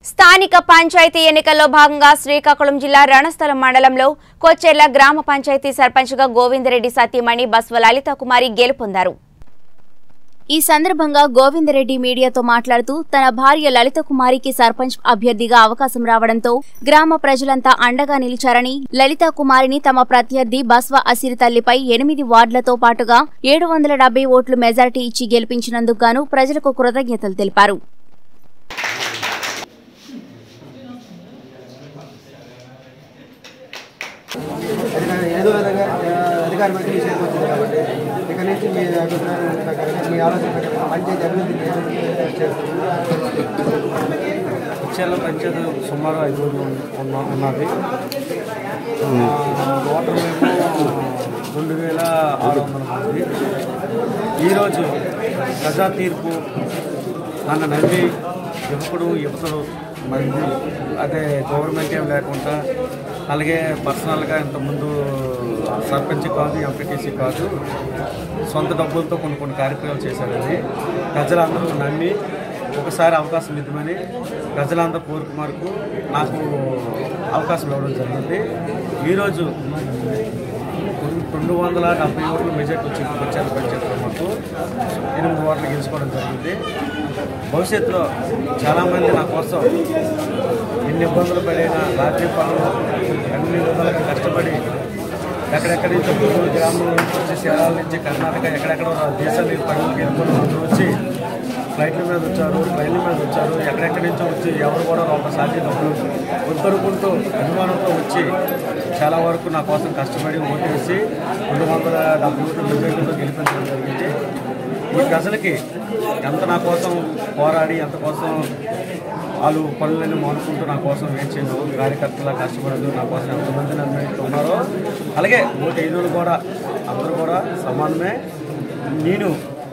స్థానిక పంచాయతీ ఎన్నికల్లో భాగంగా శ్రీకాకుళం జిల్లా రణస్థలం మండలంలో కొచ్చెర్ల గ్రామ పంచాయతీ సర్పంచ్గా గోవిందరెడ్డి సత్యమణి బస్వ లలిత కుమారి గెలుపొందారు ఈ సందర్భంగా గోవిందరెడ్డి మీడియాతో మాట్లాడుతూ తన భార్య లలిత కుమారికి సర్పంచ్ అభ్యర్థిగా అవకాశం రావడంతో గ్రామ ప్రజలంతా అండగా నిలిచారని లలిత కుమారిని తమ ప్రత్యర్థి బస్వ అసిరి తల్లిపై ఎనిమిది వార్డులతో పాటుగా ఏడు వందల డెబ్బై ఓట్లు మెజార్టీ ఇచ్చి గెలిపించినందుకు గాను ప్రజలకు కృతజ్ఞతలు తెలిపారు అధికారి ఏదో విధంగా ఆ, అధికారం అయితే మీ చేతికి వచ్చింది కాబట్టి ఇక నుంచి మీ అభిప్రాయం ప్రకారం మీ ఆలోచన ప్రకారం పంచాయతీ అభివృద్ధి చేస్తున్నారు కుచ్చేళ్ళ పంచాయతీ సుమారు ఐదు రోజులు ఉన్న ఉన్నది ఆ, ఓటర్లు ఏమో రెండు వేల ఆరు వందల మంది ఈరోజు ప్రజా తీర్పు నన్ను నమ్మి యువకుడు యువతలు మంది అదే గవర్నమెంట్ ఏం లేకుండా అలాగే పర్సనల్గా ఇంతకుముందు సర్పంచ్ కాదు ఎంపీటీసీ కాదు సొంత డబ్బులతో కొన్ని కొన్ని కార్యక్రమాలు చేశారని ప్రజలందరూ నమ్మి ఒకసారి అవకాశం ఇద్దామని ప్రజలందరూ కోరిక మేరకు నాకు అవకాశం ఇవ్వడం జరిగింది ఈరోజు రెండు వందల డెబ్బై ఓట్లు మెజార్టీ వచ్చి వచ్చారు పంచాయతీలో మాకు ఎనిమిది ఓట్లు గెలుచుకోవడం జరిగింది భవిష్యత్తులో చాలామంది నా కోసం ఎన్ని ఇబ్బందులు పడినా రాత్రి పనులు అన్ని విధాలుగా కష్టపడి ఎక్కడెక్కడి నుంచి గుంటూరు గ్రామం నుంచి వచ్చి శేరాల నుంచి కర్ణాటక ఎక్కడెక్కడ దేశానికి పనులకు వెళ్ళిపోయిన వాళ్ళు వచ్చి ఫ్లైట్ల మీద వచ్చారు ట్రైన్ల మీద వచ్చారు ఎక్కడెక్కడి నుంచో వచ్చి ఎవరు కూడా ఒకసారి డబ్బులు ఉద్దరుకుంటూ అభిమానంతో వచ్చి చాలా వరకు నా కోసం కష్టపడి ఓటు వేసి రెండు వందల డెబ్బై ఓట్లు మెజార్టీతో గెలిపించడం జరిగింది ఈ ప్రజలకి ఎంత నా కోసం పోరాడి ఎంత కోసం వాళ్ళు పనులన్నీ మానుకుంటూ నా కోసం వేచిండు కార్యకర్తల కష్టపడదు నా కోసం ఎంతమంది నన్ను ఉన్నారో అలాగే ఓటు ఐదులు కూడా అందరూ కూడా సమానమే నేను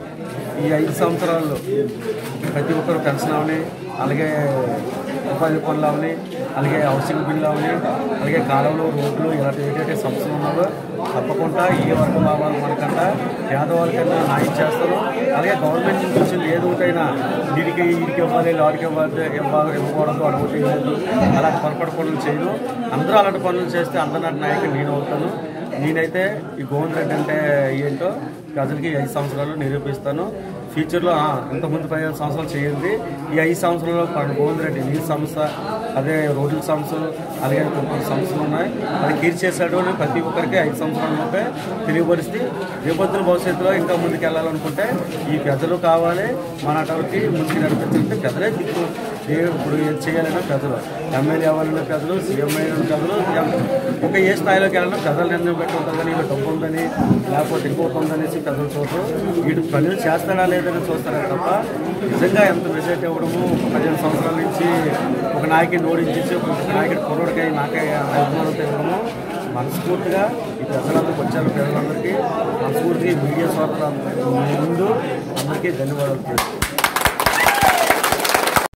ఈ ఐదు సంవత్సరాల్లో ప్రతి ఒక్కరు పెన్షన్ అవని అలాగే ఉపాధి పనులు అవని అలాగే హౌసింగ్ బిల్లు అవని అలాగే కాలంలో రోడ్లు ఇలాంటి ఏదైతే సమస్యలు ఉన్నారో తప్పకుండా ఏ వర్గ లాభాలు మనకన్నా పేదవాళ్ళకన్నా న్యాయం చేస్తారు అలాగే గవర్నమెంట్ నుంచి వచ్చింది ఏదో ఒకటైనా వీడికి వీడికి ఇవ్వాలి లాడికి ఇవ్వాలి ఇవ్వాలి ఇవ్వకూడదు అడగొట్టి లేదు అలాంటి పొరపాటు పనులు చేయను అందరూ అలాంటి పనులు చేస్తే అందరినాటి నాయకుడు నేను అవుతాను నేనైతే ఈ గోవింద్ రెడ్డి అంటే ఏంటో ప్రజలకి ఈ ఐదు సంవత్సరాలు నిరూపిస్తాను ఫ్యూచర్లో ఆ, ఇంతకుముందు పదిహేను సంవత్సరాలు చేయండి ఈ ఐదు సంవత్సరాల్లో పన్ను గోవింద్ రెడ్డి నీరు సమస్య అదే రోడ్ల సమస్యలు అలాగే కొన్ని కొన్ని సమస్యలు ఉన్నాయి అది తీర్చేశాడు అని ప్రతి ఒక్కరికి ఐదు సంవత్సరాలలోపే తెలియపరిస్తే రేపొద్దున భవిష్యత్తులో ఇంకా ముందుకు వెళ్ళాలనుకుంటే ఈ ప్రజలు కావాలి మన అటవరికి ముందుకు నడిపించాలంటే ప్రజలే దిక్కు ఏ ఇప్పుడు ఏం చేయాలన్నా ప్రజలు ఎమ్మెల్యే అవ్వాలన్నా ప్రజలు సీఎం అయ్యాలన్నా ప్రజలు ఎం- ఒక ఏ స్థాయిలోకి వెళ్ళినా ప్రజలు నిర్ణయం పెట్టి ఉంటుందని వీళ్ళు డబ్బు ఉందని లేకపోతే ఇంకోటి ఉందనేసి ప్రజలు చూడరు వీడు పనులు చేస్తాడా లేదని చూస్తారా తప్ప నిజంగా ఎంత మెసేజ్ ఇవ్వడము ఒక పదిహేను సంవత్సరాల నుంచి ఒక నాయకుడిని ఓడించేసి ఒక నాయకుడి కుర్రోడికై నాకే అభిమానంతో ఇవ్వడము మనస్ఫూర్తిగా ఈ ప్రజలందరికీ వచ్చారు ప్రజలందరికీ మనస్ఫూర్తిగా ఈ మీడియా స్వార్థ ముందు అందరికీ ధన్యవాదాలు తెలుసు